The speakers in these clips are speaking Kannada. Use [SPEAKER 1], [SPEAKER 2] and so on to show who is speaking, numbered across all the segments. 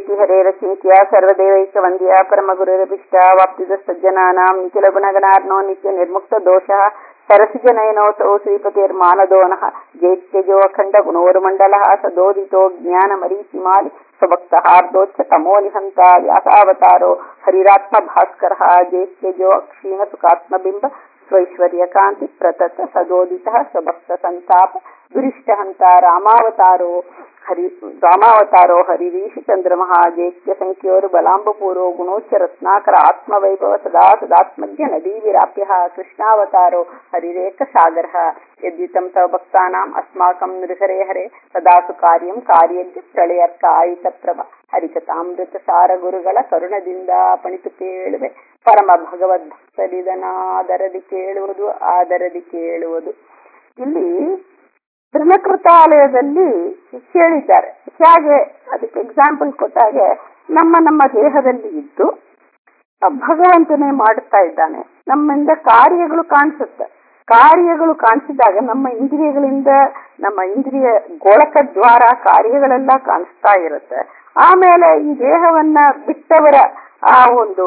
[SPEAKER 1] ಜಯತಿ ಹರೇರಚಿಂತ್ಯ ಸರ್ವದೇವೈಕ ವಂದ್ಯ ಪರಮಗುರುರಭಿಷ್ಟ ವಾಪ್ತಿದ ಸಜ್ಜನಾನಾಂ ನಿಖಿಲ ಗುಣಗಣಾರ್ನೋ ನಿತ್ಯ ನಿರ್ಮುಕ್ತ ದೋಷಃ ಸರಸಿಜನಯನೋತೋ ಶ್ರೀಪತಿರ್ಮಾನದೋನಃ ಜೈತ್ಯಜೋ ಅಖಂಡ ಗುಣೋರ್ಮಂಡಲಃ ಸದೋದಿತೋ ಜ್ಞಾನ ಮರೀಚಿಮಾಲಿ ಸ್ವಭಕ್ತ ಹಾರ್ದೋಚ್ಚ ತಮೋನಿಹಂತ ವ್ಯಾಸಾವತಾರೋ ಹರಿರಾತ್ಮ ಭಾಸ್ಕರ ಜೈತ್ಯಜೋ ಅಕ್ಷೀಣ ಸುಖಾತ್ಮಬಿಂಬ ಸ್ವೈಶ್ವರ್ಯ ಕಾಂತಿ ಪ್ರತತ ಸದೋದಿತ ಸ್ವಭಕ್ತ ಸಂತಾಪ ದುರಿಷ್ಟ ಹಂತ ರಾಮಾವತಾರೋ ಹರಿ ರಾಮಾವತಾರೋ ಹರಿರೀಶ ಚಂದ್ರಮಃ ಜೈತ್ಯ ಸಂಖ್ಯೋರು ಬಲಾಂಬಪೂರೋ ಗುಣೋಚ್ಚ ರತ್ನಾಕರ ಆತ್ಮವೈಭವ ಸದಾ ಸದಾತ್ಮಜ್ಞ ನದೀ ವಿರಾಪ್ಯ ಕೃಷ್ಣಾವತಾರೋ ಹರಿರೇಕ ಸಾಗರ ಯದ್ವಿತಂ ತವ ಭಕ್ತಾನಾಂ ಅಸ್ಮಾಕಂ ನೃಹರೇ ಹರೆ ಸದಾಸು ಕಾರ್ಯಂ ಕಾರ್ಯಜ್ಞ ಪ್ರಳಯರ್ಕ ಆಯಿತ ಪ್ರಭ ಹರಿಕಥಾಮೃತ ಸಾರ ಗುರುಗಳ ಕರುಣದಿಂದ ಪಣಿತು ಕೇಳುವೆ ಪರಮ ಭಗವದ್ಭಕ್ತರಿದನಾದರದಿ ಕೇಳುವುದು ಆದರದಿ ಕೇಳುವುದು ಇಲ್ಲಿ ತೃಣಕೃತಾಲಯದಲ್ಲಿ ಹೇಳಿದ್ದಾರೆ ಹೇಗೆ ಅದಕ್ಕೆ ಎಕ್ಸಾಂಪಲ್ ಕೊಟ್ಟಾಗೆ ನಮ್ಮ ನಮ್ಮ ದೇಹದಲ್ಲಿ ಇದ್ದು ಭಗವಂತನೇ ಮಾಡುತ್ತಾ ಇದ್ದಾನೆ ನಮ್ಮಿಂದ ಕಾರ್ಯಗಳು ಕಾಣಿಸುತ್ತೆ ಕಾರ್ಯಗಳು ಕಾಣಿಸಿದಾಗ ನಮ್ಮ ಇಂದ್ರಿಯಗಳಿಂದ ನಮ್ಮ ಇಂದ್ರಿಯ ಗೋಳಕ ದ್ವಾರ ಕಾರ್ಯಗಳೆಲ್ಲ ಕಾಣಿಸ್ತಾ ಇರುತ್ತೆ ಆಮೇಲೆ ಈ ದೇಹವನ್ನ ಬಿಟ್ಟವರ ಆ ಒಂದು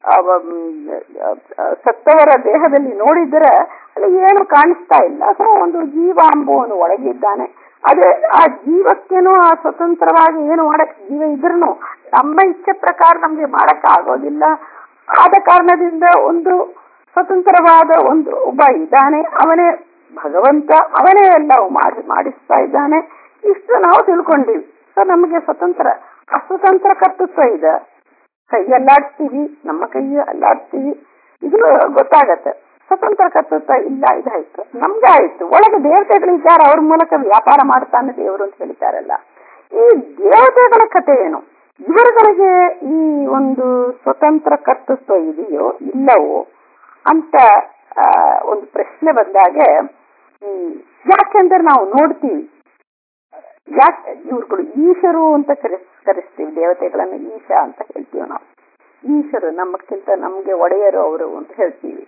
[SPEAKER 1] ಸತ್ತವರ ದೇಹದಲ್ಲಿ ನೋಡಿದರೆ ಅಲ್ಲಿ ಏನು ಕಾಣಿಸ್ತಾ ಇಲ್ಲ ಸೊ ಒಂದು ಜೀವಾಂಬುವನು ಒಳಗಿದ್ದಾನೆ ಅದೇ ಆ ಜೀವಕ್ಕೇನು ಆ ಸ್ವತಂತ್ರವಾಗಿ ಏನು ಮಾಡಕ್ ಜೀವ ಇದ್ರೂ ನಮ್ಮ ಇಚ್ಛೆ ಪ್ರಕಾರ ನಮ್ಗೆ ಮಾಡಕ್ ಆಗೋದಿಲ್ಲ ಆದ ಕಾರಣದಿಂದ ಒಂದು ಸ್ವತಂತ್ರವಾದ ಒಂದು ಒಬ್ಬ ಇದ್ದಾನೆ ಅವನೇ ಭಗವಂತ ಅವನೇ ಎಲ್ಲವೂ ಮಾಡಿ ಮಾಡಿಸ್ತಾ ಇದ್ದಾನೆ ಇಷ್ಟು ನಾವು ತಿಳ್ಕೊಂಡಿವಿ ಸೊ ನಮಗೆ ಸ್ವತಂತ್ರ ಅಸ್ವತಂತ್ರ ಕರ್ತೃತ್ವ ಇದೆ ಕೈ ಅಲ್ಲಾಡ್ತೀವಿ ನಮ್ಮ ಕೈ ಅಲ್ಲಾಡ್ತೀವಿ ಇದು ಗೊತ್ತಾಗತ್ತೆ ಸ್ವತಂತ್ರ ಕರ್ತೃತ್ವ ಇಲ್ಲ ಇದಾಯ್ತು ನಮ್ಗೆ ಆಯ್ತು ಒಳಗೆ ದೇವತೆಗಳಿದ್ದಾರೆ ಅವ್ರ ಮೂಲಕ ವ್ಯಾಪಾರ ಮಾಡ್ತಾನೆ ದೇವರು ಅಂತ ಹೇಳ್ತಾರಲ್ಲ ಈ ದೇವತೆಗಳ ಕಥೆ ಏನು ಇವರುಗಳಿಗೆ ಈ ಒಂದು ಸ್ವತಂತ್ರ ಕರ್ತೃತ್ವ ಇದೆಯೋ ಇಲ್ಲವೋ ಅಂತ ಒಂದು ಪ್ರಶ್ನೆ ಬಂದಾಗೆ ಯಾಕೆಂದ್ರೆ ನಾವು ನೋಡ್ತೀವಿ ಯಾಕೆ ಇವ್ರುಗಳು ಈಶರು ಅಂತ ಕರೆಸ್ ಕರೆಸ್ತೀವಿ ದೇವತೆಗಳನ್ನ ಈಶ ಅಂತ ಹೇಳ್ತೀವಿ ನಾವು ಈಶರು ನಮ್ಮಕ್ಕಿಂತ ನಮ್ಗೆ ಒಡೆಯರು ಅವರು ಅಂತ ಹೇಳ್ತೀವಿ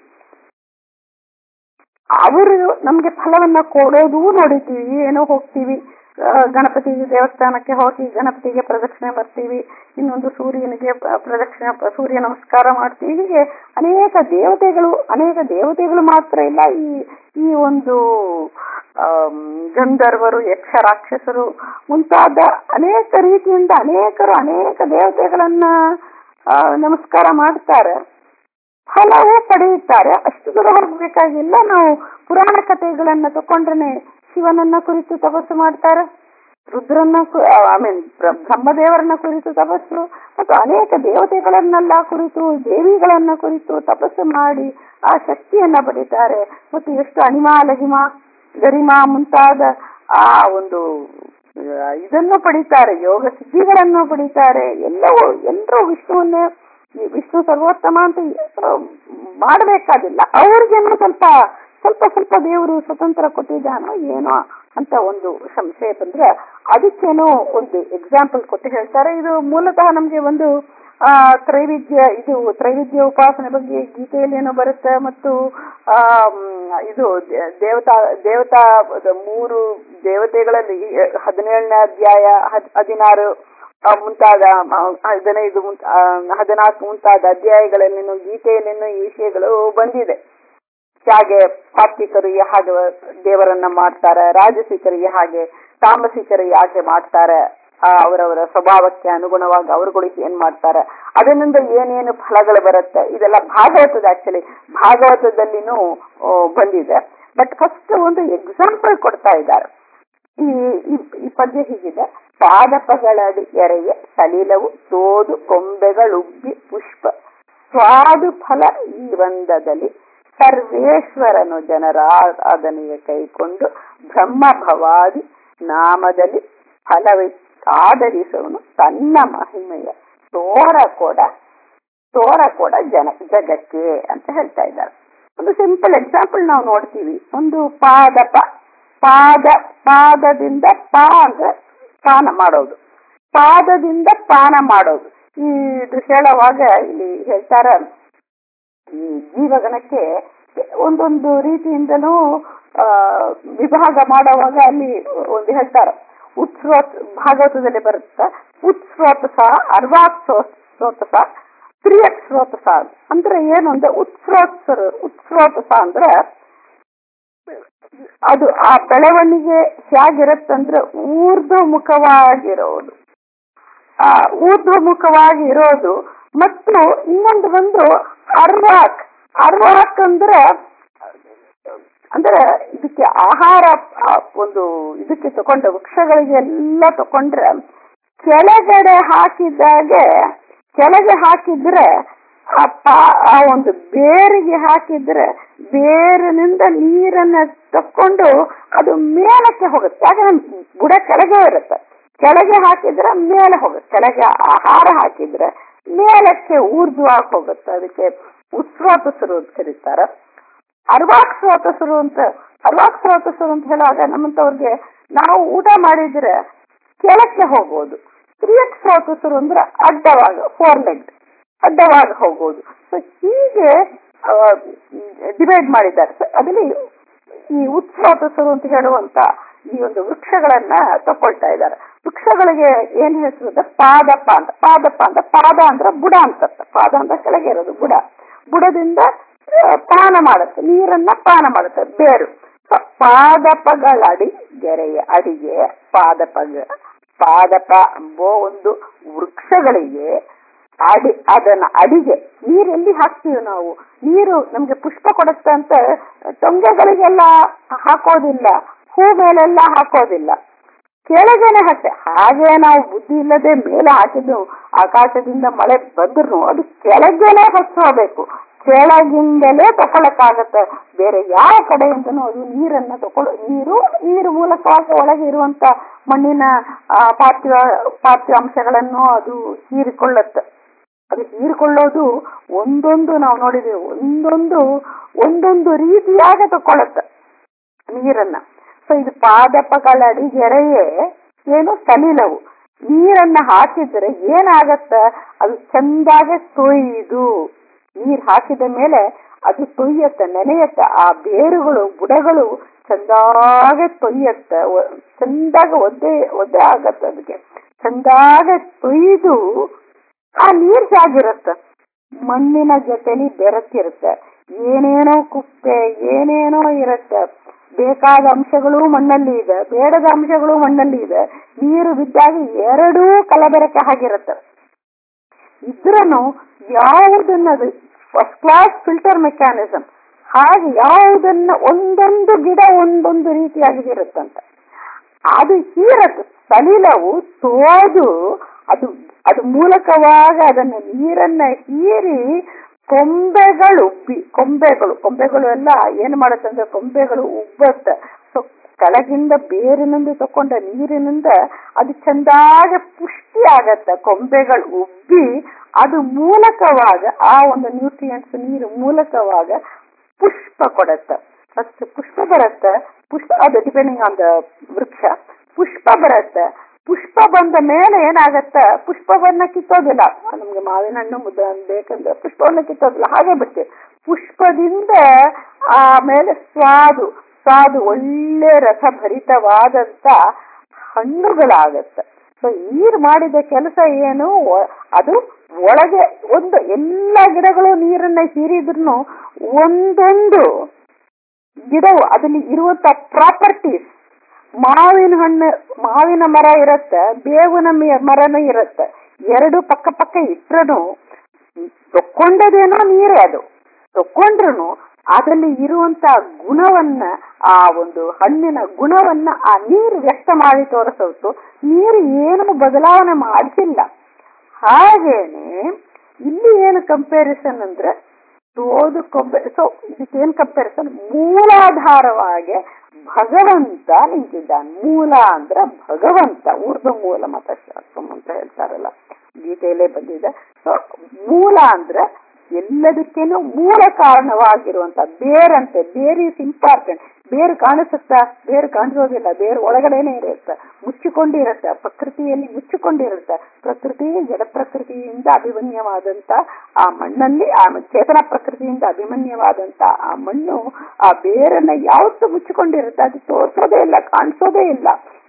[SPEAKER 1] ಅವರು ನಮ್ಗೆ ಫಲವನ್ನ ಕೊಡೋದು ನೋಡಿತೀವಿ ಏನೋ ಹೋಗ್ತೀವಿ ಗಣಪತಿ ದೇವಸ್ಥಾನಕ್ಕೆ ಹೋಗಿ ಗಣಪತಿಗೆ ಪ್ರದಕ್ಷಿಣೆ ಬರ್ತೀವಿ ಇನ್ನೊಂದು ಸೂರ್ಯನಿಗೆ ಪ್ರದಕ್ಷಿಣೆ ಸೂರ್ಯ ನಮಸ್ಕಾರ ಮಾಡ್ತೀವಿ ಹೀಗೆ ಅನೇಕ ದೇವತೆಗಳು ಅನೇಕ ದೇವತೆಗಳು ಮಾತ್ರ ಇಲ್ಲ ಈ ಈ ಒಂದು ಗಂಧರ್ವರು ಯಕ್ಷ ರಾಕ್ಷಸರು ಮುಂತಾದ ಅನೇಕ ರೀತಿಯಿಂದ ಅನೇಕರು ಅನೇಕ ದೇವತೆಗಳನ್ನ ನಮಸ್ಕಾರ ಮಾಡ್ತಾರೆ ಫಲವೇ ಪಡೆಯುತ್ತಾರೆ ಅಷ್ಟು ದೂರ ಹೋಗ್ಬೇಕಾಗಿಲ್ಲ ನಾವು ಪುರಾಣ ಕಥೆಗಳನ್ನ ತಕೊಂಡ್ರೆ ಶಿವನನ್ನ ಕುರಿತು ತಪಸ್ಸು ಮಾಡ್ತಾರೆ ರುದ್ರನ್ನ ಐ ಮೀನ್ ಬ್ರಹ್ಮದೇವರನ್ನ ಕುರಿತು ತಪಸ್ಸು ಮತ್ತು ಅನೇಕ ದೇವತೆಗಳನ್ನೆಲ್ಲ ಕುರಿತು ದೇವಿಗಳನ್ನ ಕುರಿತು ತಪಸ್ಸು ಮಾಡಿ ಆ ಶಕ್ತಿಯನ್ನ ಪಡಿತಾರೆ ಮತ್ತು ಎಷ್ಟು ಅಣಿಮಾ ಲಗಿಮಾ ಗರಿಮಾ ಮುಂತಾದ ಆ ಒಂದು ಇದನ್ನು ಪಡಿತಾರೆ ಯೋಗ ಸಿದ್ಧಿಗಳನ್ನು ಪಡಿತಾರೆ ಎಲ್ಲವೂ ಎಲ್ಲರೂ ವಿಷ್ಣುವನ್ನೇ ವಿಷ್ಣು ಸರ್ವೋತ್ತಮ ಅಂತ ಮಾಡಬೇಕಾದಿಲ್ಲ ಅವ್ರಿಗೇನೋ ಸ್ವಲ್ಪ ಸ್ವಲ್ಪ ಸ್ವಲ್ಪ ದೇವರು ಸ್ವತಂತ್ರ ಕೊಟ್ಟಿದ್ದಾನೋ ಏನೋ ಅಂತ ಒಂದು ಸಂಶಯ ಬಂದ್ರೆ ಅದಕ್ಕೇನೋ ಒಂದು ಎಕ್ಸಾಂಪಲ್ ಕೊಟ್ಟು ಹೇಳ್ತಾರೆ ಇದು ಮೂಲತಃ ನಮ್ಗೆ ಒಂದು ಆ ತ್ರೈವಿಧ್ಯ ಇದು ತ್ರೈವಿಧ್ಯ ಉಪಾಸನೆ ಬಗ್ಗೆ ಗೀತೆಯಲ್ಲಿ ಏನೋ ಬರುತ್ತೆ ಮತ್ತು ಆ ಇದು ದೇವತಾ ದೇವತಾ ಮೂರು ದೇವತೆಗಳಲ್ಲಿ ಹದಿನೇಳನೇ ಅಧ್ಯಾಯ ಹದಿನಾರು ಮುಂತಾದ ಹದಿನೈದು ಹದಿನಾಲ್ಕು ಮುಂತಾದ ಅಧ್ಯಾಯಗಳಲ್ಲಿನೂ ಗೀತೆಯಲ್ಲಿನೂ ಈ ವಿಷಯಗಳು ಬಂದಿದೆ ಹಾಗೆ ಸಾತ್ವಿಕರು ಹಾಗೆ ದೇವರನ್ನ ಮಾಡ್ತಾರೆ ರಾಜಸಿಕರಿಗೆ ಹಾಗೆ ತಾಮಸಿಕರು ಯಾಕೆ ಮಾಡ್ತಾರೆ ಅವರವರ ಸ್ವಭಾವಕ್ಕೆ ಅನುಗುಣವಾಗಿ ಅವರುಗಳು ಏನ್ ಮಾಡ್ತಾರೆ ಅದರಿಂದ ಏನೇನು ಫಲಗಳು ಬರುತ್ತೆ ಇದೆಲ್ಲ ಭಾಗವತದ ಆಕ್ಚುಲಿ ಭಾಗವತದಲ್ಲಿನೂ ಬಂದಿದೆ ಬಟ್ ಫಸ್ಟ್ ಒಂದು ಎಕ್ಸಾಂಪಲ್ ಕೊಡ್ತಾ ಇದ್ದಾರೆ ಈ ಈ ಪದ್ಯ ಹೀಗಿದೆ ಪಾದಪಗಳಡಿ ಎರೆಯ ಸಲಿಲವು ತೋದು ಕೊಂಬೆಗಳುಬ್ಬಿ ಪುಷ್ಪ ಸ್ವಾದು ಫಲ ಈ ಬಂಧದಲ್ಲಿ ಸರ್ವೇಶ್ವರನು ಜನರಾಧನೆಯ ಕೈಕೊಂಡು ಬ್ರಹ್ಮ ಭವಾದಿ ನಾಮದಲ್ಲಿ ಫಲವಿತ್ತಾದರಿಸುವನು ತನ್ನ ಮಹಿಮೆಯ ತೋರ ಕೊಡ ತೋರ ಕೊಡ ಜನ ಜಗಕ್ಕೆ ಅಂತ ಹೇಳ್ತಾ ಇದ್ದಾರೆ ಒಂದು ಸಿಂಪಲ್ ಎಕ್ಸಾಂಪಲ್ ನಾವು ನೋಡ್ತೀವಿ ಒಂದು ಪಾದಪ ಪಾದ ಪಾದದಿಂದ ಪಾ ಅಂದ್ರೆ ಪಾನ ಮಾಡೋದು ಪಾದದಿಂದ ಪಾನ ಮಾಡೋದು ಈ ಇದು ಹೇಳುವಾಗ ಇಲ್ಲಿ ಹೇಳ್ತಾರ ಈ ಜೀವಗಣಕ್ಕೆ ಒಂದೊಂದು ರೀತಿಯಿಂದಲೂ ಆ ವಿಭಾಗ ಮಾಡುವಾಗ ಅಲ್ಲಿ ಒಂದು ಹೇಳ್ತಾರೆ ಉತ್ಸ್ರೋತ್ ಭಾಗವತದಲ್ಲಿ ಬರುತ್ತೆ ಉತ್ಸ್ರೋತಸ ಅರ್ವಾಕ್ ಸ್ರೋತಸ ತ್ರಿಯಕ್ ಸ್ರೋತಸ ಅಂದ್ರೆ ಏನು ಅಂದ್ರೆ ಉತ್ಸ್ರೋತ್ಸರು ಉತ್ಸ್ರೋತಸ ಅಂದ್ರೆ ಅದು ಆ ಬೆಳವಣಿಗೆ ಹೇಗಿರುತ್ತಂದ್ರೆ ಊರ್ಧ್ವಮುಖವಾಗಿರೋದು ಆ ಊರ್ಧ್ವಮುಖವಾಗಿ ಇರೋದು ಮತ್ತು ಇನ್ನೊಂದು ಬಂದು ಅರ್ವಾಕ್ ಅರ್ವಾಕ್ ಅಂದ್ರೆ ಅಂದ್ರೆ ಇದಕ್ಕೆ ಆಹಾರ ಆ, ಒಂದು ಇದಕ್ಕೆ ತಗೊಂಡ್ರೆ ವೃಕ್ಷಗಳಿಗೆ ಎಲ್ಲ ತಗೊಂಡ್ರೆ ಕೆಳಗಡೆ ಹಾಕಿದಾಗೆ ಕೆಳಗೆ ಹಾಕಿದ್ರೆ ಆ ಪಾ- ಆ ಒಂದು ಬೇರಿಗೆ ಹಾಕಿದ್ರೆ ಬೇರಿನಿಂದ ನೀರನ್ನ ತಕೊಂಡು ಅದು ಮೇಲಕ್ಕೆ ಹೋಗುತ್ತೆ ಯಾಕಂದ್ರೆ ಬುಡ ಕೆಳಗೆ ಇರುತ್ತೆ ಕೆಳಗೆ ಹಾಕಿದ್ರೆ ಮೇಲೆ ಹೋಗುತ್ತೆ ಕೆಳಗೆ ಆಹಾರ ಹಾಕಿದ್ರೆ ಮೇಲಕ್ಕೆ ಊರ್ಧ್ವಾಗಿ ಹೋಗುತ್ತೆ ಅದಕ್ಕೆ ಉತ್ಸ್ರೋತಸರು ಅಂತ ಕರೀತಾರೆ ಅರ್ವಾಕ್ ಸ್ರೋತಸರು ಅಂತ ಅರ್ವಾಕ್ ಸ್ರೋತಸರು ಅಂತ ಹೇಳುವಾಗ ನಮ್ಮಂತವ್ರಿಗೆ ನಾವು ಊಟ ಮಾಡಿದ್ರೆ ಕೆಳಕ್ಕೆ ಹೋಗೋದು ತ್ರಿಯಕ್ ಸ್ರೋತಸರು ಅಂದ್ರೆ ಅಡ್ಡವಾಗ ಫೋರ್ ಲೆಗ್ ಅಡ್ಡವಾಗಿ ಹೋಗೋದು ಸೊ ಹೀಗೆ ಡಿವೈಡ್ ಮಾಡಿದ್ದಾರೆ ಸೊ ಅದರಲ್ಲಿ ಈ ಉತ್ಸ್ರೋತಸರು ಅಂತ ಹೇಳುವಂತ ಈ ಒಂದು ವೃಕ್ಷಗಳನ್ನ ತಕೊಳ್ತಾ ಇದ್ದಾರೆ ವೃಕ್ಷಗಳಿಗೆ ಏನ್ ಹೆಸರು ಅಂದ್ರೆ ಪಾದಪ ಅಂತ ಪಾದಪ ಅಂತ ಪಾದ ಅಂದ್ರೆ ಬುಡ ಅಂತ ಪಾದ ಅಂತ ಕೆಳಗೆ ಇರೋದು ಬುಡ ಬುಡದಿಂದ ಆ, ಪಾನ ಮಾಡುತ್ತೆ ನೀರನ್ನ ಪಾನ ಮಾಡುತ್ತೆ ಬೇರು ಸೊ ಪಾದಪಗಳಡಿ ಗೆರೆಯ ಅಡಿಗೆ ಪಾದಪಗ ಪಾದಪ ಎಂಬೋ ಒಂದು ವೃಕ್ಷಗಳಿಗೆ ಅಡಿ ಅದನ್ನ ಅಡಿಗೆ ನೀರೆಲ್ಲಿ ಹಾಕ್ತೀವಿ ನಾವು ನೀರು ನಮ್ಗೆ ಪುಷ್ಪ ಕೊಡುತ್ತೆ ಅಂತ ಟೊಂಗೆಗಳಿಗೆಲ್ಲ ಹಾಕೋದಿಲ್ಲ ಹೂ ಮೇಲೆಲ್ಲ ಹಾಕೋದಿಲ್ಲ ಕೆಳಗೇನೆ ಹಾಕ್ತೆ ಹಾಗೆ ನಾವು ಬುದ್ಧಿ ಇಲ್ಲದೆ ಮೇಲೆ ಹಾಕಿದ್ದು ಆಕಾಶದಿಂದ ಮಳೆ ಬಂದ್ರು ಅದು ಕೆಳಗೇನೆ ಹಚ್ಚೋಬೇಕು ಕೆಳಗಿಂದಲೇ ತಗೊಳಕ್ಕಾಗತ್ತೆ ಬೇರೆ ಯಾವ ಕಡೆಯಿಂದನೂ ಅದು ನೀರನ್ನ ತಗೊಳ್ಳೋ ನೀರು ನೀರು ಮೂಲಕವಾಗಿ ಒಳಗೆ ಇರುವಂತ ಮಣ್ಣಿನ ಆ, ಪಾರ್ಥಿವ ಪಾರ್ಥ್ಯಾಂಶಗಳನ್ನು ಅದು ಹೀರಿಕೊಳ್ಳುತ್ತೆ ಅದು ಹೀರಿಕೊಳ್ಳೋದು ಒಂದೊಂದು ನಾವು ನೋಡಿದೀವಿ ಒಂದೊಂದು ಒಂದೊಂದು ರೀತಿಯಾಗಿ ತಕೊಳ್ಳುತ್ತೆ ನೀರನ್ನ ಸೊ ಇದು ಪಾದಪಗಳಡಿ ಗೆರೆಯೇ ಏನು ಸಲಿಲವು ನೀರನ್ನ ಹಾಕಿದ್ರೆ ಏನಾಗತ್ತ ಅದು ಚಂದಾಗೆ ತೊಯ್ದು ನೀರ್ ಹಾಕಿದ ಮೇಲೆ ಅದು ತೊಯ್ಯತ್ತೆ ನೆನೆಯತ್ತೆ ಆ ಬೇರುಗಳು ಬುಡಗಳು ಚಂದಾಗೆ ತೊಯ್ಯತ್ತೆ ಒ- ಚಂದಾಗ ಒದ್ದೆ ಒದ್ದೆ ಆಗತ್ತೆ ಅದಕ್ಕೆ ಚಂದಾಗೆ ತೊಯ್ದು ಆ ನೀರ್ ಹೇಗಿರುತ್ತೆ ಮಣ್ಣಿನ ಜೊತೆಲಿ ಬೆರೆತಿರುತ್ತೆ ಏನೇನೋ ಕುಪ್ಪೆ ಏನೇನೋ ಇರುತ್ತೆ ಬೇಕಾದ ಅಂಶಗಳು ಮಣ್ಣಲ್ಲಿ ಇದೆ ಬೇಡದ ಅಂಶಗಳು ಮಣ್ಣಲ್ಲಿ ಇದೆ ನೀರು ಬಿದ್ದಾಗ ಎರಡೂ ಕಲಬೆರಕೆ ಆಗಿರುತ್ತೆ ಇದ್ರನು ಯಾವುದನ್ನದು ಫಸ್ಟ್ ಕ್ಲಾಸ್ ಫಿಲ್ಟರ್ ಮೆಕ್ಯಾನಿಸಮ್ ಹಾಗೆ ಯಾವುದನ್ನ ಒಂದೊಂದು ಗಿಡ ಒಂದೊಂದು ರೀತಿಯಾಗಿ ಇರುತ್ತಂತ ಅದು ಹೀರತ್ತು ಸಲಿಲವು ತೋದು ಅದು ಅದು ಮೂಲಕವಾಗಿ ಅದನ್ನ ನೀರನ್ನ ಹೀರಿ ಕೊಂಬೆಗಳು ಬಿ- ಕೊಂಬೆಗಳು ಕೊಂಬೆಗಳು ಎಲ್ಲ ಏನ್ ಮಾಡುತ್ತೆ ಅಂದ್ರೆ ಕೊಂಬೆಗಳು ಉಬ್ಬತ್ತೆ ಸೊ ಕೆಳಗಿಂದ ಬೇರಿನಿಂದ ತಕೊಂಡ ನೀರಿನಿಂದ ಅದು ಚಂದಾಗೆ ಪುಷ್ಟಿ ಆಗತ್ತೆ ಕೊಂಬೆಗಳು ಉಬ್ಬಿ ಅದು ಮೂಲಕವಾಗ ಆ ಒಂದು ನ್ಯೂಟ್ರಿಯೆಂಟ್ಸ್ ನೀರು ಮೂಲಕವಾಗ ಪುಷ್ಪ ಕೊಡತ್ತೆ ಫಸ್ಟ್ ಪುಷ್ಪ ಬರುತ್ತೆ ಪುಷ್ಪ ಅದು ಡಿಪೆಂಡಿಂಗ್ ಆನ್ ದ ವೃಕ್ಷ ಪುಷ್ಪ ಬರುತ್ತೆ ಪುಷ್ಪ ಬಂದ ಮೇಲೆ ಏನಾಗತ್ತ ಪುಷ್ಪವನ್ನ ಕಿತ್ತೋದಿಲ್ಲ ನಮ್ಗೆ ಮಾವಿನ ಹಣ್ಣು ಮುದ್ದ ಬೇಕಂದ್ರೆ ಪುಷ್ಪವನ್ನ ಕಿತ್ತೋದಿಲ್ಲ ಹಾಗೆ ಬಿಡ್ತೀವಿ ಪುಷ್ಪದಿಂದ ಆಮೇಲೆ ಸ್ವಾದು ಸ್ವಾದು ಒಳ್ಳೆ ರಸಭರಿತವಾದಂತ ಹಣ್ಣುಗಳಾಗತ್ತೆ ಸೊ ನೀರು ಮಾಡಿದ ಕೆಲಸ ಏನು ಒ- ಅದು ಒಳಗೆ ಒಂದು ಎಲ್ಲ ಗಿಡಗಳು ನೀರನ್ನ ಹೀರಿದ್ರು ಒಂದೊಂದು ಗಿಡವು ಅದರಲ್ಲಿ ಇರುವಂತ ಪ್ರಾಪರ್ಟೀಸ್ ಮಾವಿನ ಹಣ್ಣು ಮಾವಿನ ಮರ ಇರುತ್ತೆ ಬೇವಿನ ಮಿ- ಮರನೂ ಇರುತ್ತೆ ಎರಡು ಪಕ್ಕ ಪಕ್ಕ ಇಟ್ರೂ ತಕ್ಕೊಂಡದೇನೋ ನೀರೇ ಅದು ತಕ್ಕೊಂಡ್ರು ಅದರಲ್ಲಿ ಇರುವಂತ ಗುಣವನ್ನ ಆ ಒಂದು ಹಣ್ಣಿನ ಗುಣವನ್ನ ಆ ನೀರು ವ್ಯಕ್ತ ಮಾಡಿ ತೋರಿಸೋತು ನೀರು ಏನು ಬದಲಾವಣೆ ಮಾಡಿಸಿಲ್ಲ ಹಾಗೇನೆ ಇಲ್ಲಿ ಏನು ಕಂಪ್ಯಾರಿಸನ್ ಅಂದ್ರೆ ತೋದು ಕೊಂಬೆ ಸೊ ಇದಕ್ಕೇನ್ ಕಂಪ್ಯಾರಿಸನ್ ಮೂಲಾಧಾರವಾಗಿ ಭಗವಂತ ನಿಂತಿದ್ದಾನೆ ಮೂಲ ಅಂದ್ರೆ ಭಗವಂತ ಊರ್ಧ್ವ ಮೂಲ ಮತಶಾಸ್ತ್ರಂ ಅಂತ ಹೇಳ್ತಾರಲ್ಲ ಗೀತೆಯಲ್ಲೇ ಬಂದಿದೆ ಸೊ ಮೂಲ ಅಂದ್ರೆ ಎಲ್ಲದಕ್ಕೇನು ಮೂಲ ಕಾರಣವಾಗಿರುವಂತ ಬೇರಂತೆ ಬೇರ್ ಇಸ್ ಇಂಪಾರ್ಟೆಂಟ್ ಬೇರು ಕಾಣಿಸುತ್ತಾ ಬೇರು ಕಾಣಿಸೋದಿಲ್ಲ ಬೇರು ಒಳಗಡೆನೆ ಇರುತ್ತೆ ಮುಚ್ಚಿಕೊಂಡಿರುತ್ತೆ ಪ್ರಕೃತಿಯಲ್ಲಿ ಮುಚ್ಚಿಕೊಂಡಿರುತ್ತೆ ಪ್ರಕೃತಿ ಜಡ ಪ್ರಕೃತಿಯಿಂದ ಅಭಿಮನ್ಯವಾದಂತ ಆ ಮಣ್ಣಲ್ಲಿ ಆ ಚೇತನ ಪ್ರಕೃತಿಯಿಂದ ಅಭಿಮನ್ಯವಾದಂತ ಆ ಮಣ್ಣು ಆ ಬೇರನ್ನ ಯಾವತ್ತೂ ಮುಚ್ಚಿಕೊಂಡಿರುತ್ತೆ ಅದು ತೋರಿಸೋದೇ ಇಲ್ಲ ಕಾಣಿಸೋದೇ ಇಲ್ಲ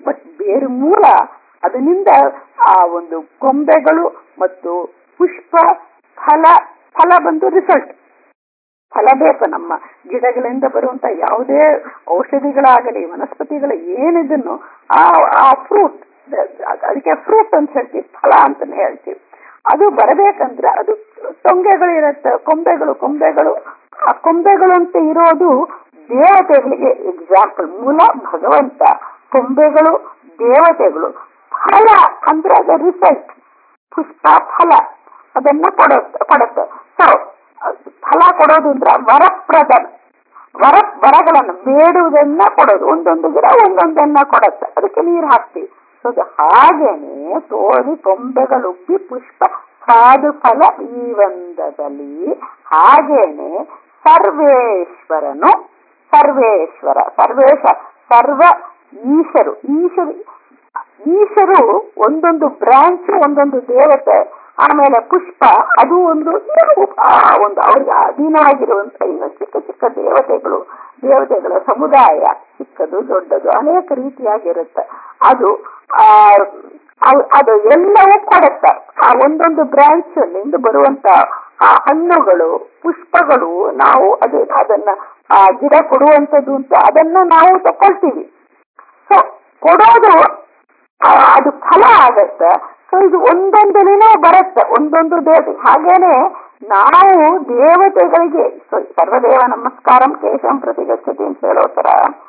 [SPEAKER 1] ಬಟ್ ಬೇರು ಮೂಲ ಅದರಿಂದ ಆ ಒಂದು ಕೊಂಬೆಗಳು ಮತ್ತು ಪುಷ್ಪ ಫಲ ಫಲ ಬಂದು ರಿಸಲ್ಟ್ ಫಲ ಬೇಕು ನಮ್ಮ ಗಿಡಗಳಿಂದ ಬರುವಂತ ಯಾವುದೇ ಔಷಧಿಗಳಾಗಲಿ ವನಸ್ಪತಿಗಳ ಏನಿದನ್ನು ಆ ಆ ಫ್ರೂಟ್ ಅದಕ್ಕೆ ಫ್ರೂಟ್ ಅಂತ ಹೇಳ್ತೀವಿ ಫಲ ಅಂತಾನೆ ಹೇಳ್ತೀವಿ ಅದು ಬರಬೇಕಂದ್ರೆ ಅದು ಟೊಂಗೆಗಳು ಇರುತ್ತೆ ಕೊಂಬೆಗಳು ಕೊಂಬೆಗಳು ಆ ಕೊಂಬೆಗಳು ಅಂತ ಇರೋದು ದೇವತೆಗಳಿಗೆ ಎಕ್ಸಾಂಪಲ್ ಮೂಲ ಭಗವಂತ ಕೊಂಬೆಗಳು ದೇವತೆಗಳು ಫಲ ಅಂದ್ರೆ ಅದು ರಿಸಲ್ಟ್ ಪುಷ್ಪ ಫಲ ಅದನ್ನ ಕೊಡುತ್ತೆ ಕೊಡುತ್ತೆ ಸೊ ಫಲ ಕೊಡೋದು ಅಂದ್ರೆ ವರಪ್ರದ ವರ ವರಗಳನ್ನು ಬೇಡುವುದನ್ನ ಕೊಡೋದು ಒಂದೊಂದು ಗಿಡ ಒಂದೊಂದನ್ನ ಕೊಡುತ್ತೆ ಅದಕ್ಕೆ ನೀರು ಹಾಕ್ತೀವಿ ಸೊ ಅದು ಹಾಗೇನೆ ತೋರಿ ಕೊಂಬೆಗಳುಬ್ಬಿ ಪುಷ್ಪ ಸಾಧು ಫಲ ಈ ಒಂದದಲ್ಲಿ ಹಾಗೇನೆ ಸರ್ವೇಶ್ವರನು ಸರ್ವೇಶ್ವರ ಸರ್ವೇಶ ಸರ್ವ ಈಶರು ಈಶರು ಈಶರು ಒಂದೊಂದು ಬ್ರಾಂಚ್ ಒಂದೊಂದು ದೇವತೆ ಆಮೇಲೆ ಪುಷ್ಪ ಅದು ಒಂದು ಆ ಒಂದು ಅವ್ರಿಗೆ ಅಧೀನವಾಗಿರುವಂತ ಇನ್ನು ಚಿಕ್ಕ ಚಿಕ್ಕ ದೇವತೆಗಳು ದೇವತೆಗಳ ಸಮುದಾಯ ಚಿಕ್ಕದು ದೊಡ್ಡದು ಅನೇಕ ರೀತಿಯಾಗಿರುತ್ತೆ ಅದು ಆ ಅದು ಎಲ್ಲವೂ ಕೊಡುತ್ತೆ ಆ ಒಂದೊಂದು ಬ್ರಾಂಚ್ ನಿಂದ ಬರುವಂತ ಆ ಹಣ್ಣುಗಳು ಪುಷ್ಪಗಳು ನಾವು ಅದು ಅದನ್ನ ಆ ಗಿಡ ಕೊಡುವಂತದ್ದು ಅಂತ ಅದನ್ನ ನಾವು ತಕೊಳ್ತೀವಿ ಸೊ ಕೊಡೋದು ಅದು ಫಲ ಆಗತ್ತೆ ಸೊ ಇದು ಒಂದೊಂದನೇ ಬರುತ್ತೆ ಒಂದೊಂದು ದೇವತೆ ಹಾಗೇನೆ ನಾವು ದೇವತೆಗಳಿಗೆ ಸರ್ವದೇವ ನಮಸ್ಕಾರಂ ಕೇಶಂ ಪ್ರತಿಗಚ್ಚತಿ ಅಂತ ಹೇಳೋ ತರ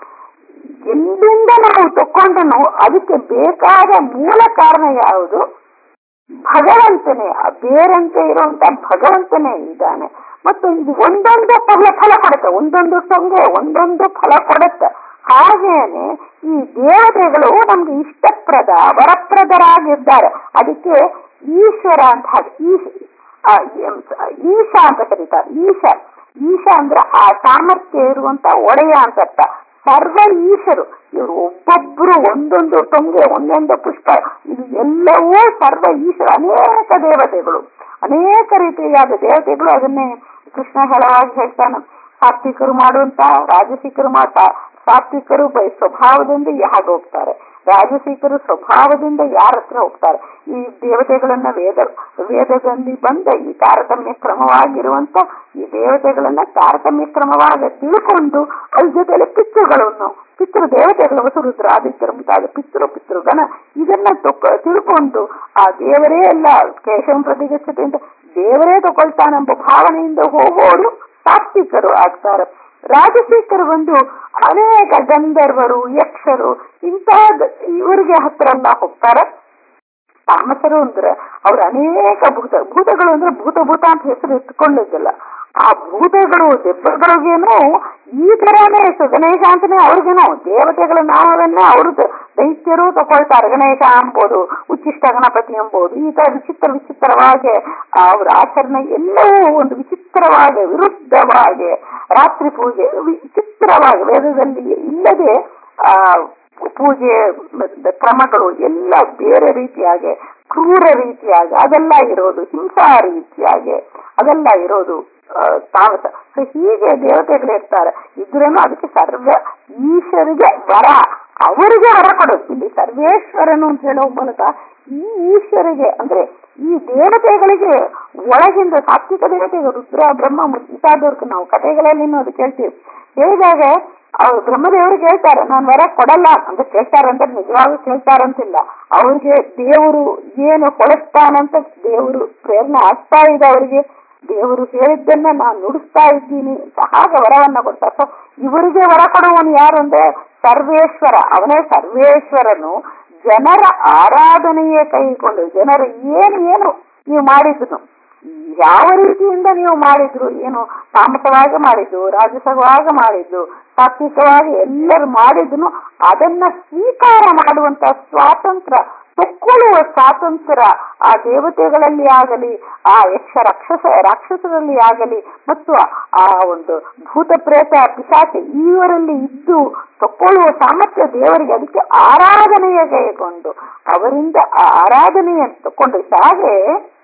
[SPEAKER 1] ಎಲ್ಲಿಂದ ನಾವು ತಕೊಂಡನು ಅದಕ್ಕೆ ಬೇಕಾದ ಮೂಲ ಕಾರಣ ಯಾವುದು ಭಗವಂತನೇ ಆ ಬೇರಂತೆ ಇರುವಂತ ಭಗವಂತನೇ ಇದ್ದಾನೆ ಮತ್ತು ಇದು ಒಂದೊಂದು ಫಲ ಫಲ ಕೊಡುತ್ತೆ ಒಂದೊಂದು ಸಂಘೆ ಒಂದೊಂದು ಫಲ ಕೊಡುತ್ತೆ ಹಾಗೇನೆ ಈ ದೇವತೆಗಳು ನಮ್ಗೆ ಇಷ್ಟಪ್ರದ ವರಪ್ರದರಾಗಿದ್ದಾರೆ ಅದಕ್ಕೆ ಈಶ್ವರ ಅಂತ ಈಶ ಅಂತ ಕರೀತಾರೆ ಈಶ ಈಶ ಅಂದ್ರೆ ಆ ಸಾಮರ್ಥ್ಯ ಇರುವಂತ ಒಡೆಯ ಅಂತ ಅರ್ಥ ಸರ್ವ ಈಶರು ಇವರು ಒಬ್ಬೊಬ್ರು ಒಂದೊಂದು ಟೊಂಗೆ ಒಂದೊಂದು ಪುಷ್ಪ ಇದು ಎಲ್ಲವೂ ಸರ್ವ ಈಶ್ವರ ಅನೇಕ ದೇವತೆಗಳು ಅನೇಕ ರೀತಿಯಾದ ದೇವತೆಗಳು ಅದನ್ನೇ ಕೃಷ್ಣ ಹೇಳವಾಗಿ ಹೇಳ್ತಾನೆ ಸಾತ್ವಿಕರು ಮಾಡುವಂತ ರಾಜಸಿಕರು ಮಾಡ್ತಾ ಸಾತ್ವಿಕರು ಬೈ ಸ್ವಭಾವದಿಂದ ಹಾಗೆ ಹೋಗ್ತಾರೆ ರಾಜಸಿಕರು ಸ್ವಭಾವದಿಂದ ಯಾರ ಹತ್ರ ಹೋಗ್ತಾರೆ ಈ ದೇವತೆಗಳನ್ನ ವೇದ ವೇದದಲ್ಲಿ ಬಂದ ಈ ತಾರತಮ್ಯ ಕ್ರಮವಾಗಿರುವಂತ ಈ ದೇವತೆಗಳನ್ನ ತಾರತಮ್ಯ ಕ್ರಮವಾಗಿ ತಿಳ್ಕೊಂಡು ಅದ್ರ ಜೊತೆಲಿ ಪಿತೃಗಳನ್ನು ಪಿತೃ ದೇವತೆಗಳು ವಸುರುದ್ರ ಆದಿತ್ಯರು ಮುಂತಾದ ಪಿತೃ ಪಿತೃಗಣ ಇದನ್ನ ತಿಳ್ಕೊಂಡು ಆ ದೇವರೇ ಎಲ್ಲ ಕೇಶವ ಪ್ರತಿಗಚ್ಚತೆ ಅಂತ ದೇವರೇ ತಗೊಳ್ತಾನೆಂಬ ಭಾವನೆಯಿಂದ ಹೋಗೋರು ಸಾತ್ವಿಕರು ಆಗ್ತಾರೆ ರಾಜಶೇಖರ್ ಒಂದು ಅನೇಕ ಗಂಧರ್ವರು ಯಕ್ಷರು ಇಂಥ ಇವರಿಗೆ ಹತ್ರ ಎಲ್ಲ ಹೋಗ್ತಾರೆ ತಾಮಸರು ಅಂದ್ರೆ ಅವ್ರ ಅನೇಕ ಭೂತ ಭೂತಗಳು ಅಂದ್ರೆ ಭೂತ ಭೂತ ಅಂತ ಹೆಸರು ಇಟ್ಕೊಂಡಿದ್ದಿಲ್ಲ ಆ ಭೂತಗಳು ದೆಬ್ಬಗಳಿಗೇನು ಈ ತರಾನೇ ಗಣೇಶ ಅಂತಾನೆ ಅವ್ರಿಗೇನು ದೇವತೆಗಳ ನಾಮವನ್ನೇ ಅವರು ದೈತ್ಯರು ತಗೊಳ್ತಾರೆ ಗಣೇಶ ಅಂಬೋದು ಉಚ್ಚಿಷ್ಟ ಗಣಪತಿ ಎಂಬುದು ಈ ತರ ವಿಚಿತ್ರ ವಿಚಿತ್ರವಾಗಿ ಅವ್ರ ಆಚರಣೆ ಎಲ್ಲವೂ ಒಂದು ವಿಚಿತ್ರವಾಗಿ ವಿರುದ್ಧವಾಗಿ ರಾತ್ರಿ ಪೂಜೆ ವಿಚಿತ್ರವಾಗಿ ವೇದದಲ್ಲಿ ಇಲ್ಲದೆ ಆ ಪೂಜೆ ಕ್ರಮಗಳು ಎಲ್ಲ ಬೇರೆ ರೀತಿಯಾಗಿ ಕ್ರೂರ ರೀತಿಯಾಗಿ ಅದೆಲ್ಲ ಇರೋದು ಹಿಂಸಾ ರೀತಿಯಾಗಿ ಅದೆಲ್ಲ ಇರೋದು ತಾಮಸ ಸೊ ಹೀಗೆ ದೇವತೆಗಳು ಇರ್ತಾರೆ ಇದ್ರೇನು ಅದಕ್ಕೆ ಸರ್ವ ಈಶ್ವರಿಗೆ ವರ ಅವರಿಗೆ ವರ ಕೊಡೋದು ಇಲ್ಲಿ ಸರ್ವೇಶ್ವರನು ಅಂತ ಹೇಳೋ ಮೂಲಕ ಈ ಈಶ್ವರಿಗೆ ಅಂದ್ರೆ ಈ ದೇವತೆಗಳಿಗೆ ಒಳಗಿಂದ ಸಾತ್ವಿಕ ದೇವತೆಗಳು ರುದ್ರ ಬ್ರಹ್ಮ ಮುಂತಾದವ್ರಿಗೆ ನಾವು ಕಥೆಗಳಲ್ಲಿ ಅದು ಕೇಳ್ತೀವಿ ಹೇಳಿದಾಗ ಅವ್ರು ಬ್ರಹ್ಮದೇವರಿಗೆ ಹೇಳ್ತಾರೆ ನಾನು ವರ ಕೊಡಲ್ಲ ಅಂತ ಕೇಳ್ತಾರಂತ ನಿಜವಾಗ್ಲೂ ಕೇಳ್ತಾರಂತಿಲ್ಲ ಅವ್ರಿಗೆ ದೇವರು ಏನು ಕೊಡಿಸ್ತಾನಂತ ದೇವರು ಪ್ರೇರಣೆ ಆಗ್ತಾ ಇದೆ ಅವರಿಗೆ ದೇವರು ಹೇಳಿದ್ದನ್ನ ನಾನು ನುಡಿಸ್ತಾ ಇದ್ದೀನಿ ಅಂತ ಹಾಗೆ ವರವನ್ನ ಕೊಡ್ತಾರೆ ಸೊ ಇವರಿಗೆ ವರ ಕೊಡುವವನು ಯಾರು ಅಂದ್ರೆ ಸರ್ವೇಶ್ವರ ಅವನೇ ಸರ್ವೇಶ್ವರನು ಜನರ ಆರಾಧನೆಯೇ ಕೈಗೊಂಡು ಜನರು ಏನು ಏನು ನೀವು ಮಾಡಿದ್ರು ಯಾವ ರೀತಿಯಿಂದ ನೀವು ಮಾಡಿದ್ರು ಏನು ತಾಮಸವಾಗಿ ಮಾಡಿದ್ದು ರಾಜಸವಾಗಿ ಮಾಡಿದ್ದು ಸಾತ್ವಿಕವಾಗಿ ಎಲ್ಲರೂ ಮಾಡಿದ್ರು ಅದನ್ನ ಸ್ವೀಕಾರ ಮಾಡುವಂತ ಸ್ವಾತಂತ್ರ್ಯ ತಕ್ಕೊಳ್ಳುವ ಸ್ವಾತಂತ್ರ್ಯ ಆ ದೇವತೆಗಳಲ್ಲಿ ಆಗಲಿ ಆ ಯಕ್ಷ ರಾಕ್ಷಸ ರಾಕ್ಷಸರಲ್ಲಿ ಆಗಲಿ ಮತ್ತು ಆ ಒಂದು ಭೂತ ಪ್ರೇತ ಪಿಶಾಚಿ ಇವರಲ್ಲಿ ಇದ್ದು ತಕ್ಕೊಳ್ಳುವ ಸಾಮರ್ಥ್ಯ ದೇವರಿಗೆ ಅದಕ್ಕೆ ಆರಾಧನೆಯ ಕೈಗೊಂಡು ಅವರಿಂದ ಆ ಆರಾಧನೆಯನ್ನು ತಕೊಂಡು ಹಾಗೆ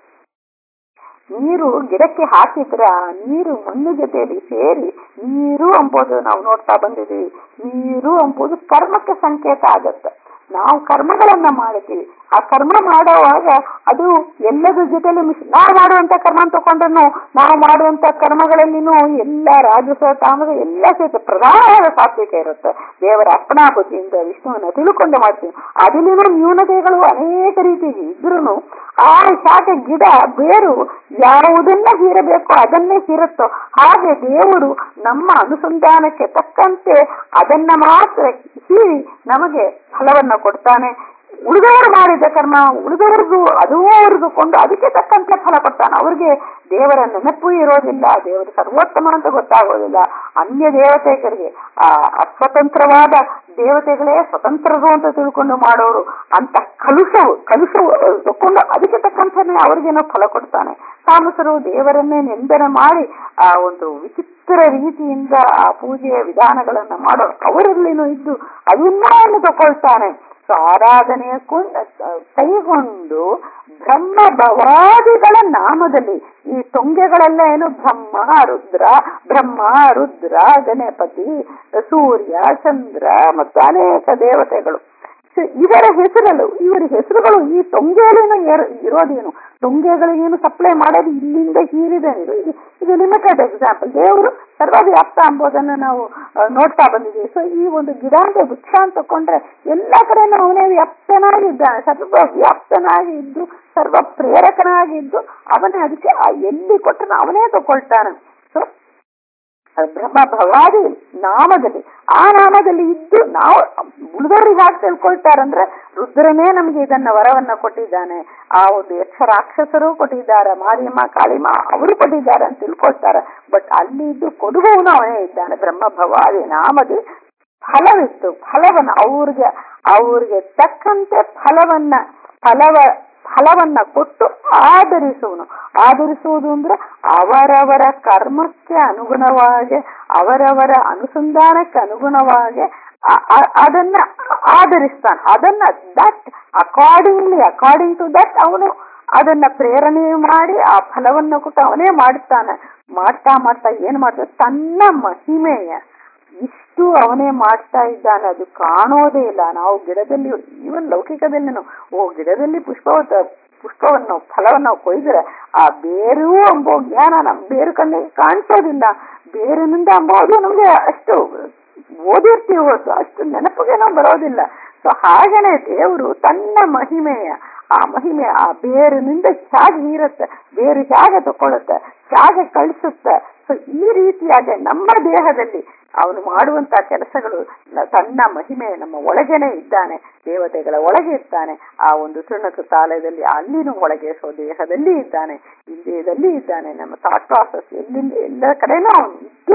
[SPEAKER 1] ನೀರು ಗಿಡಕ್ಕೆ ಹಾಕಿದ್ರೆ ಆ ನೀರು ಮಣ್ಣು ಜೊತೆಯಲ್ಲಿ ಸೇರಿ ನೀರು ಎಂಬುದು ನಾವು ನೋಡ್ತಾ ಬಂದಿದ್ದೀವಿ ನೀರು ಎಂಬುದು ಕರ್ಮಕ್ಕೆ ಸಂಕೇತ ಆಗತ್ತೆ ನಾವು ಕರ್ಮಗಳನ್ನ ಮಾಡ್ತೀವಿ ಆ ಕರ್ಮ ಮಾಡುವಾಗ ಅದು ಎಲ್ಲದ ಜೊತೆಲಿ ಮಿಶ್ ನಾವು ಮಾಡುವಂತ ಕರ್ಮ ತಗೊಂಡ್ರು ನಾವು ಮಾಡುವಂತ ಕರ್ಮಗಳಲ್ಲಿನೂ ಎಲ್ಲ ರಾಜಸ ತಾಮಸ ಎಲ್ಲ ಸೇರಿಸಿ ಪ್ರಧಾನವಾದ ಸಾತ್ವಿಕ ಇರುತ್ತೆ ದೇವರ ಅರ್ಪಣಾ ಬುದ್ಧಿಯಿಂದ ವಿಷ್ಣುವನ್ನ ತಿಳ್ಕೊಂಡು ಮಾಡ್ತೀವಿ ಅದರಲ್ಲಿನೂ ನ್ಯೂನತೆಗಳು ಅನೇಕ ರೀತಿಗೆ ಇದ್ರೂ ಆ ಶಾಖೆ ಗಿಡ ಬೇರು ಯಾವುದನ್ನ ಹೀರಬೇಕೋ ಅದನ್ನೇ ಹೀರುತ್ತೋ ಹಾಗೆ ದೇವರು ನಮ್ಮ ಅನುಸಂಧಾನಕ್ಕೆ ತಕ್ಕಂತೆ ಅದನ್ನ ಮಾತ್ರ ಹೀರಿ ನಮಗೆ ಫಲವನ್ನ ಕೊಡ್ತಾನೆ ಉಳಿದವರು ಮಾಡಿದ ಕರ್ಮ ಉಳಿದವರಿಗೂ ಅದೂ ಕೊಂಡು ಅದಕ್ಕೆ ತಕ್ಕಂತೆ ಫಲ ಕೊಡ್ತಾನೆ ಅವ್ರಿಗೆ ದೇವರ ನೆನಪು ಇರೋದಿಲ್ಲ ದೇವರು ಸರ್ವೋತ್ತಮ ಅಂತ ಗೊತ್ತಾಗೋದಿಲ್ಲ ಅನ್ಯ ದೇವತೆಗಳಿಗೆ ಆ ಅಸ್ವತಂತ್ರವಾದ ದೇವತೆಗಳೇ ಸ್ವತಂತ್ರರು ಅಂತ ತಿಳ್ಕೊಂಡು ಮಾಡೋರು ಅಂತ ಕಲುಷವು ಕಲುಷವು ತಕೊಂಡು ಅದಕ್ಕೆ ತಕ್ಕಂತಾನೆ ಅವ್ರಿಗೇನೋ ಫಲ ಕೊಡ್ತಾನೆ ತಾಮಸರು ದೇವರನ್ನೇ ನಿಂದನೆ ಮಾಡಿ ಆ ಒಂದು ವಿಚಿತ್ರ ರೀತಿಯಿಂದ ಆ ಪೂಜೆಯ ವಿಧಾನಗಳನ್ನ ಮಾಡೋರು ಅವರಲ್ಲಿನೂ ಇದ್ದು ಅದನ್ನ ತಗೊಳ್ತಾನೆ ಸೊ ಆರಾಧನೆಯ ಕೈಗೊಂಡು ಬ್ರಹ್ಮ ಭವಾದಿಗಳ ನಾಮದಲ್ಲಿ ಈ ತೊಂಗೆಗಳೆಲ್ಲ ಏನು ಬ್ರಹ್ಮ ರುದ್ರ ಬ್ರಹ್ಮ ರುದ್ರ ಗಣಪತಿ ಸೂರ್ಯ ಚಂದ್ರ ಮತ್ತು ಅನೇಕ ದೇವತೆಗಳು ಇವರ ಹೆಸರಲ್ಲೂ ಇವರ ಹೆಸರುಗಳು ಈ ತೊಂಗೆಯಲ್ಲೇನು ಇರೋದೇನು ತೊಂಗೆಗಳಿಗೇನು ಸಪ್ಲೈ ಮಾಡೋದು ಇಲ್ಲಿಂದ ಹೀರಿದೇನಿದು ಇದು ಲಿಮಿಟೆಡ್ ಎಕ್ಸಾಂಪಲ್ ದೇವರು ಸರ್ವವ್ಯಾಪ್ತ ಎಂಬುದನ್ನು ನಾವು ನೋಡ್ತಾ ಬಂದಿದ್ದೀವಿ ಸೊ ಈ ಒಂದು ಗಿಡ ಅಂತ ವೃಕ್ಷ ಅಂತ ತಕೊಂಡ್ರೆ ಎಲ್ಲ ಕಡೆನೂ ಅವನೇ ವ್ಯಾಪ್ತನಾಗಿದ್ದಾನೆ ಸರ್ವ ವ್ಯಾಪ್ತನಾಗಿ ಇದ್ದು ಸರ್ವ ಪ್ರೇರಕನಾಗಿದ್ದು ಅವನೇ ಅದಕ್ಕೆ ಎಲ್ಲಿ ಕೊಟ್ಟರೆ ಅವನೇ ತಗೊಳ್ತಾನೆ ಸೊ ಬ್ರಹ್ಮ ಭವಾದಿ ನಾಮದಲ್ಲಿ ಆ ನಾಮದಲ್ಲಿ ಇದ್ದು ನಾವು ಉಳಿದವ್ರಿಗೆ ಹಾಗೆ ತಿಳ್ಕೊಳ್ತಾರಂದ್ರೆ ರುದ್ರನೇ ನಮ್ಗೆ ಇದನ್ನ ವರವನ್ನ ಕೊಟ್ಟಿದ್ದಾನೆ ಆ ಒಂದು ಯಕ್ಷ ರಾಕ್ಷಸರು ಕೊಟ್ಟಿದ್ದಾರೆ ಮಾರಿಯಮ್ಮ ಕಾಳಿಮ್ಮ ಅವರು ಕೊಟ್ಟಿದ್ದಾರೆ ಅಂತ ತಿಳ್ಕೊಳ್ತಾರೆ ಬಟ್ ಅಲ್ಲಿ ಇದ್ದು ಕೊಡುವವನು ಅವನೇ ಇದ್ದಾನೆ ಬ್ರಹ್ಮ ಭವಾದಿ ನಾಮದಿ ಫಲವಿತ್ತು ಫಲವನ್ನ ಅವ್ರಿಗೆ ಅವ್ರಿಗೆ ತಕ್ಕಂತೆ ಫಲವನ್ನ ಫಲವ ಫಲವನ್ನ ಕೊಟ್ಟು ಆಧರಿಸುವನು ಆಧರಿಸುವುದು ಅಂದ್ರೆ ಅವರವರ ಕರ್ಮಕ್ಕೆ ಅನುಗುಣವಾಗಿ ಅವರವರ ಅನುಸಂಧಾನಕ್ಕೆ ಅನುಗುಣವಾಗಿ ಅದನ್ನ ಆಧರಿಸ್ತಾನೆ ಅದನ್ನ that accordingly according to that ಅವನು ಅದನ್ನ ಪ್ರೇರಣೆ ಮಾಡಿ ಆ ಫಲವನ್ನು ಕೊಟ್ಟು ಅವನೇ ಮಾಡ್ತಾನೆ ಮಾಡ್ತಾ ಮಾಡ್ತಾ ಏನ್ ಮಾಡ್ತಾನೆ ತನ್ನ ಮಹಿಮೆಯ ಇಷ್ಟು ಅವನೇ ಮಾಡ್ತಾ ಇದ್ದಾನೆ ಅದು ಕಾಣೋದೇ ಇಲ್ಲ ನಾವು ಗಿಡದಲ್ಲಿ ಈವನ್ ಲೌಕಿಕದಲ್ಲಿ ಓ ಗಿಡದಲ್ಲಿ ಪುಷ್ಪ ಪುಷ್ಪವನ್ನು ಫಲವನ್ನು ಕೊಯ್ದ್ರೆ ಆ ಬೇರು ಎಂಬೋ ಜ್ಞಾನ ನಮ್ ಬೇರು ಕಣ್ಣಿಗೆ ಕಾಣಿಸೋದಿಲ್ಲ ಬೇರಿನಿಂದ ಅಂಬೋದು ನಮ್ಗೆ ಅಷ್ಟು ಓದಿರ್ತೀವಿ ಹೊರತು ಅಷ್ಟು ನೆನಪಿಗೆ ನಾವು ಬರೋದಿಲ್ಲ ಸೊ ಹಾಗೇನೆ ದೇವರು ತನ್ನ ಮಹಿಮೆಯ ಆ ಮಹಿಮೆ ಆ ಬೇರಿನಿಂದ ಹೇಗೆ ಹೀರುತ್ತೆ ಬೇರು ಹೇಗೆ ತಕೊಳ್ಳುತ್ತೆ ಹೇಗೆ ಕಳಿಸುತ್ತೆ ಸೊ ಈ ರೀತಿಯಾಗಿ ನಮ್ಮ ದೇಹದಲ್ಲಿ ಅವನು ಮಾಡುವಂತ ಕೆಲಸಗಳು ತನ್ನ ಮಹಿಮೆ ನಮ್ಮ ಒಳಗೇನೆ ಇದ್ದಾನೆ ದೇವತೆಗಳ ಒಳಗೆ ಇದ್ದಾನೆ ಆ ಒಂದು ತೃಣಕ ತಾಲಯದಲ್ಲಿ ಅಲ್ಲಿನೂ ಒಳಗೆ ಸೊ ದೇಹದಲ್ಲಿ ಇದ್ದಾನೆ ಇಂದ್ರಿಯದಲ್ಲಿ ಇದ್ದಾನೆ ನಮ್ಮ ಥಾಟ್ ಪ್ರಾಸೆಸ್ ಎಲ್ಲಿಂದ ಎಲ್ಲ ಕಡೆನೂ ಅವನು ಇದ್ದು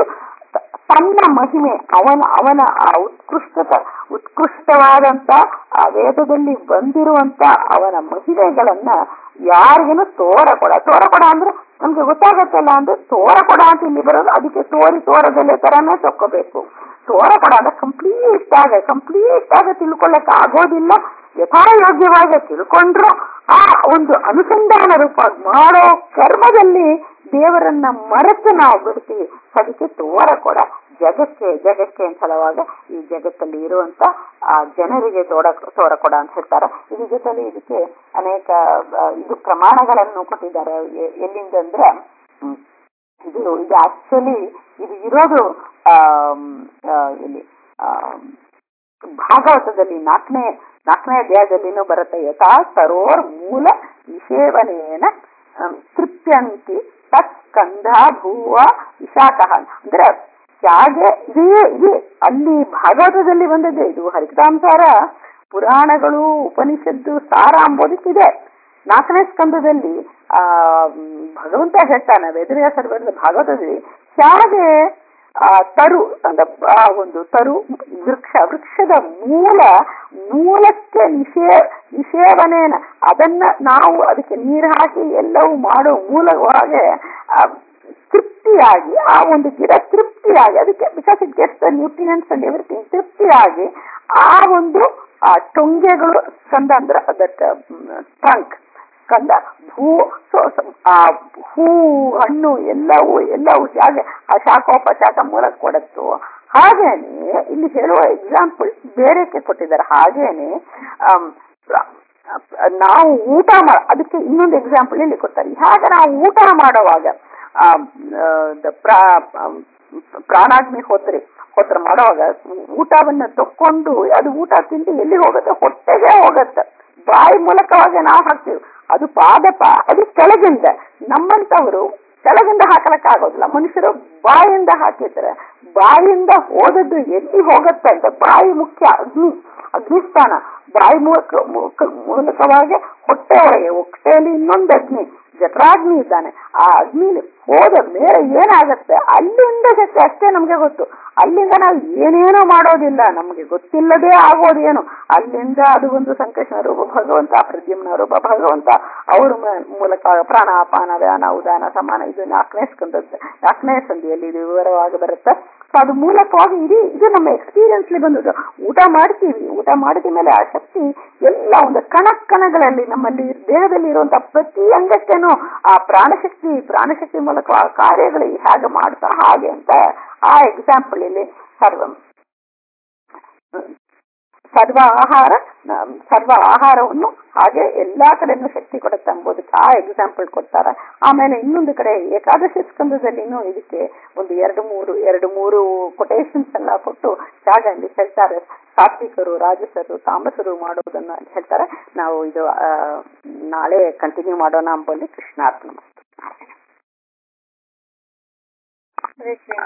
[SPEAKER 1] ತನ್ನ ಮಹಿಮೆ ಅವನ ಅವನ ಆ ಉತ್ಕೃಷ್ಟತ ಉತ್ಕೃಷ್ಟವಾದಂತ ಆ ವೇದದಲ್ಲಿ ಬಂದಿರುವಂತ ಅವನ ಮಹಿಮೆಗಳನ್ನ ಯಾರಿಗೇನು ತೋರಕೊಡ ತೋರಕೊಡ ಅಂದ್ರೆ ನಮ್ಗೆ ಗೊತ್ತಾಗತ್ತಲ್ಲ ಅಂದ್ರೆ ತೋರಕೊಡ ಅಂತ ಇಲ್ಲಿ ಬರೋದು ಅದಕ್ಕೆ ತೋರಿ ತೋರದಲ್ಲೇ ತರಾನೇ ತಕ್ಕೋಬೇಕು ತೋರಕೊಡ ಅಂದ್ರೆ ಕಂಪ್ಲೀಟ್ ಆಗ ಕಂಪ್ಲೀಟ್ ಆಗ ತಿಳ್ಕೊಳ್ಳಕ್ ಆಗೋದಿಲ್ಲ ಯಥಾಯೋಗ್ಯವಾಗಿ ತಿಳ್ಕೊಂಡ್ರು ಆ ಒಂದು ಅನುಸಂಧಾನ ರೂಪ ಮಾಡೋ ಕರ್ಮದಲ್ಲಿ ದೇವರನ್ನ ಮರೆತು ನಾವು ಬಿಡ್ತೀವಿ ಅದಕ್ಕೆ ತೋರ ಕೊಡ ಜಗಕ್ಕೆ ಜಗಕ್ಕೆ ಅಂತ ಹೇಳುವಾಗ ಈ ಜಗತ್ತಲ್ಲಿ ಇರುವಂತ ಆ ಜನರಿಗೆ ತೋಡ ತೋರ ಕೊಡ ಅಂತ ಹೇಳ್ತಾರೆ ಇದ್ರ ಜೊತೆಲಿ ಇದಕ್ಕೆ ಅನೇಕ ಇದು ಪ್ರಮಾಣಗಳನ್ನು ಕೊಟ್ಟಿದ್ದಾರೆ ಎಲ್ಲಿಂದ ಅಂದ್ರೆ ಇದು ಇದು ಆಕ್ಚುಲಿ ಇದು ಇರೋದು ಇಲ್ಲಿ ಭಾಗವತದಲ್ಲಿ ನಾಲ್ಕನೇ ನಾಲ್ಕನೇ ಅಧ್ಯಾಯದಲ್ಲಿನೂ ಬರುತ್ತೆ ಯಥಾ ಸರೋರ್ ಮೂಲ ನಿಷೇವನೇನ ತೃಪ್ಯಂತಿ ತತ್ ಕಂಧ ಭೂವ ವಿಶಾಖ ಅಂದ್ರೆ ಹೇಗೆ ಇದೇ ಇದೆ ಅಲ್ಲಿ ಭಾಗವತದಲ್ಲಿ ಬಂದದ್ದು ಇದು ಹರಿಕತಾಂಸಾರ ಪುರಾಣಗಳು ಉಪನಿಷತ್ತು ಸಾರ ಅಂಬೋದಕ್ಕಿದೆ ನಾಲ್ಕನೇ ಸ್ಕಂದದಲ್ಲಿ ಆ ಭಗವಂತ ಹೇಳ್ತಾನೆ ವೇದವ್ಯಾಸರು ಬರೆದ ಭಾಗವತದಲ್ಲಿ ಹೇಗೆ ಆ ತರು ಅಂದ್ರೆ ಆ ಒಂದು ತರು ವೃಕ್ಷ ವೃಕ್ಷದ ಮೂಲ ಮೂಲಕ್ಕೆ ನಿಷೇ ನಿಷೇವನೇನ ಅದನ್ನ ನಾವು ಅದಕ್ಕೆ ನೀರು ಹಾಕಿ ಎಲ್ಲವೂ ಮಾಡೋ ಮೂಲವಾಗಿ ತೃಪ್ತಿಯಾಗಿ ಆ ಒಂದು ಗಿಡ ತೃಪ್ತಿಯಾಗಿ ಅದಕ್ಕೆ because it gets the nutrients and everything ತೃಪ್ತಿಯಾಗಿ ಆ ಒಂದು ಆ ಟೊಂಗೆಗಳು ಸ್ಕಂದ ಅಂದ್ರೆ ದಟ್ ಟ್ರಂಕ್ ಸ್ಕಂದ ಭೂ ಸೊ ಆ ಹೂ ಹಣ್ಣು ಎಲ್ಲವೂ ಎಲ್ಲವೂ ಹೇಗೆ ಆ ಶಾಖೋಪಶಾಖ ಮೂಲಕ ಕೊಡತ್ತೋ ಹಾಗೇನೆ ಇಲ್ಲಿ ಹೇಳುವ ಎಕ್ಸಾಂಪಲ್ ಬೇರೆಕ್ಕೆ ಕೊಟ್ಟಿದ್ದಾರೆ ಹಾಗೇನೆ ಆಮ್, ಪ್ರ- ನಾವು ಊಟ ಮಾಡ ಅದಕ್ಕೆ ಇನ್ನೊಂದು ಎಕ್ಸಾಂಪಲ್ ಇಲ್ಲಿ ಕೊಡ್ತಾರೆ ಹಾಗೆ ನಾವು ಊಟ ಮಾಡುವಾಗ ಆಮ್, ಆ, ದ ಪ್ರಾ- ಆಮ್, ಪ್ರಾಣಾಗ್ನಿ ಹೋತ್ರಿ ಹೋತ್ರ ಮಾಡುವಾಗ ಊಟವನ್ನ ತಕ್ಕೊಂಡು ಅದು ಊಟ ತಿಂದು ಎಲ್ಲಿ ಹೋಗುತ್ತೆ ಹೊಟ್ಟೆಗೆ ಹೋಗುತ್ತೆ ಬಾಯಿ ಮೂಲಕವಾಗಿ ನಾವು ಹಾಕ್ತೀವಿ ಅದು ಪಾದಪ ಅದು ಕೆಳಗಿಂದ ನಮ್ಮಂತವರು ಕೆಳಗಿಂದ ಹಾಕಲಕ್ಕೆ ಆಗೋದಿಲ್ಲ ಮನುಷ್ಯರು ಬಾಯಿಂದ ಹಾಕಿದ್ರೆ ಬಾಯಿಂದ ಹೋದದ್ದು ಎಲ್ಲಿ ಹೋಗುತ್ತೆ ಅಂತ ಬಾಯಿ ಮುಖ್ಯ ಅಗ್ನಿ ಅಗ್ನಿಸ್ಥಾನ ಬಾಯಿ ಮೂಲಕ ಮೂಲಕ- ಮೂಲಕವಾಗಿ ಹೊಟ್ಟೆ ಒಳಗೆ ಹೊಟ್ಟೆಯಲ್ಲಿ ಇನ್ನೊಂದು ಅಗ್ನಿ ಜಠರಾಗ್ನಿ ಇದ್ದಾನೆ ಆ ಅಗ್ನಿಲಿ ಹೋದ ಮೇಲೆ ಏನಾಗತ್ತೆ ಅಲ್ಲಿಂದ ಶಕ್ತಿ ಅಷ್ಟೇ ನಮ್ಗೆ ಗೊತ್ತು ಅಲ್ಲಿಂದ ನಾವು ಏನೇನೋ ಮಾಡೋದಿಲ್ಲ ನಮ್ಗೆ ಗೊತ್ತಿಲ್ಲದೆ ಆಗೋದೇನು ಅಲ್ಲಿಂದ ಅದು ಒಂದು ಸಂಕಷ್ಣ ರೂಪ ಭಗವಂತ ಪ್ರದ್ಯುಮ್ನ ರೂಪ ಭಗವಂತ ಅವ್ರ ಮ- ಮೂಲಕ ಪ್ರಾಣಾಪಾನ ವ್ಯಾನ ಉದಾನ ಸಮಾನ ಇದು ನಾಲ್ಕನೇ ಸ್ಕಂದದ್ದು ನಾಲ್ಕನೇ ಸಂಧಿಯಲ್ಲಿ ಇದು ವಿವರವಾಗಿ ಬರುತ್ತೆ ಸೊ ಅದು ಮೂಲಕವಾಗಿ ಇಡೀ ಇದು ನಮ್ಮ ಎಕ್ಸ್ಪೀರಿಯನ್ಸ್ ಬಂದದ್ದು ಊಟ ಮಾಡ್ತೀವಿ ಊಟ ಮಾಡಿದ ಮೇಲೆ ಆ ಶಕ್ತಿ ಎಲ್ಲ ಒಂದು ಕಣ ಕಣಗಳಲ್ಲಿ ನಮ್ಮಲ್ಲಿ ದೇಹದಲ್ಲಿ ಇರುವಂತಹ ಪ್ರತಿ ಅಂಗಕ್ಕೇನು ಆ ಪ್ರಾಣಶಕ್ತಿ ಪ್ರಾಣಶಕ್ತಿ ಮೂಲಕ ಆ ಕಾರ್ಯಗಳು ಹೇಗೆ ಮಾಡ್ತಾ ಹಾಗೆ ಅಂತ ಆ ಎಕ್ಸಾಂಪಲ್ ಇಲ್ಲಿ ಸರ್ವ ಸರ್ವ ಆಹಾರ ನ- ಸರ್ವ ಆಹಾರವನ್ನು ಹಾಗೆ ಎಲ್ಲಾ ಕಡೆನೂ ಶಕ್ತಿ ಕೊಡುತ್ತೆ ಎಂಬುದಕ್ಕೆ ಆ ಎಕ್ಸಾಂಪಲ್ ಕೊಡ್ತಾರೆ ಆಮೇಲೆ ಇನ್ನೊಂದು ಕಡೆ ಏಕಾದಶಿ ಸ್ಕಂದದಲ್ಲಿನೂ ಇದಕ್ಕೆ ಒಂದು ಎರಡು ಮೂರು ಎರಡು ಮೂರು ಕೊಟೇಶನ್ಸ್ ಎಲ್ಲ ಕೊಟ್ಟು ಜಾಗ ಅಲ್ಲಿ ಹೇಳ್ತಾರೆ ಸಾತ್ವಿಕರು ರಾಜಸರು ತಾಮಸರು ಮಾಡೋದನ್ನ ಅಲ್ಲಿ ಹೇಳ್ತಾರೆ ನಾವು ಇದು ಆ, ನಾಳೆ ಕಂಟಿನ್ಯೂ ಮಾಡೋಣ ಎಂಬಲ್ಲಿ ಕೃಷ್ಣಾರ್ಪಣ
[SPEAKER 2] ಹರೇ ಶ್ರೀ